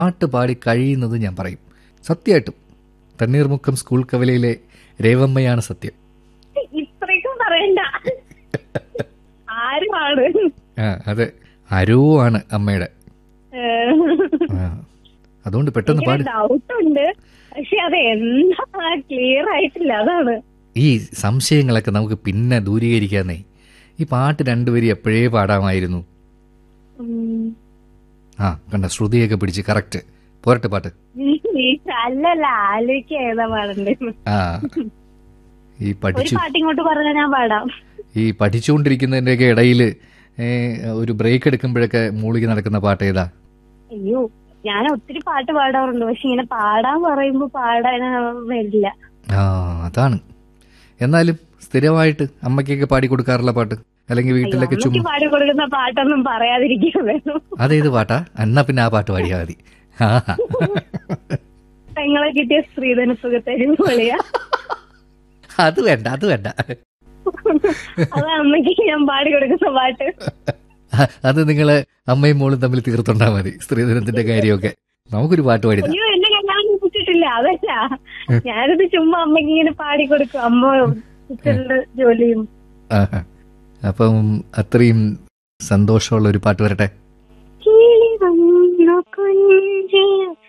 പാട്ട് പാടി കഴിയുന്നത് ഞാൻ പറയും സത്യമായിട്ടും തണ്ണീർമുക്കം സ്കൂൾ കവലയിലെ രേവമ്മയാണ് സത്യം ഇത്രയ്ക്കും പറയണ്ട ആരുമാണ് ആ അതെ അരോ ആണ് അമ്മയുടെ ആ, അതുകൊണ്ട് പെട്ടെന്ന് പാടി ഡൗട്ട് ഉണ്ട് പക്ഷെ അത് എന്താ ക്ലിയർ ആയിട്ടില്ല അതാണ് ഈ സംശയങ്ങളൊക്കെ നമുക്ക് പിന്നെ ദൂരീകരിക്കാന്നേ ഈ പാട്ട് രണ്ടുപേരും എപ്പോഴേ പാടാമായിരുന്നു ഉം. ആ കണ്ട ശ്രുതിയൊക്കെ പിടിച്ച് കറക്റ്റ് പോരട്ടെ പാട്ട് ഈ അല്ലല്ല ആലോചിക്ക ഏതാ പാടണ്ടേന്ന് ആ ഈ ഒരു പഠിച്ചു പാട്ട് ഇങ്ങോട്ട് പറഞ്ഞാൽ ഞാൻ പാടാം ഈ പഠിച്ചുകൊണ്ടിരിക്കുന്നതിൻ്റെയൊക്കെ ഇടയിൽ ഒരു ബ്രേക്ക് എടുക്കുമ്പോഴൊക്കെ മൂളിക്ക് നടക്കുന്ന പാട്ട് ഏതാ അയ്യോ ഞാൻ ഒത്തിരി പാട്ട് പാടാറുണ്ട് പക്ഷെ ഇങ്ങനെ പാടാൻ പറയുമ്പോ പാടാൻ വരില്ല ആ അതാണ് എന്നാലും സ്ഥിരമായിട്ട് അമ്മയ്ക്കൊക്കെ പാടി കൊടുക്കാറുള്ള പാട്ട് അല്ലെങ്കിൽ വീട്ടിലൊക്കെ അമ്മയ്ക്ക് ചുമ്മാ പാടി കൊടുക്കുന്ന പാട്ടൊന്നും പറയാതിരിക്കാൻ വേണം അതേത് പാട്ടാ എന്നാ പിന്നെ ആ പാട്ട് പാടിയാൽ മതി ആ പെങ്ങളെ കിട്ടിയ സ്ത്രീധന സുഖത്തരും പൊളിയാ അത് വേണ്ട അത് വേണ്ട അത് അമ്മയ്ക്ക് ഞാൻ പാടി കൊടുക്കുന്ന പാട്ട് അത് നിങ്ങള് അമ്മയും മോളും തമ്മിൽ തീർത്തുണ്ടാ മതി സ്ത്രീധനത്തിന്റെ കാര്യമൊക്കെ നമുക്കൊരു പാട്ട് പാടി അയ്യോ എന്നെ കല്യാണം കഴിച്ചിട്ടില്ല അതല്ല ഞാനിത് ചുമ്മാ അമ്മയ്ക്ക് ഇങ്ങനെ പാടി കൊടുക്കും അമ്മ ഉച്ചകളുടെ ജോലിയും ആഹാ. അപ്പം അത്രയും സന്തോഷമുള്ള ഒരു പാട്ട് വരട്ടെ കിളി വന്നു കൊഞ്ചിയ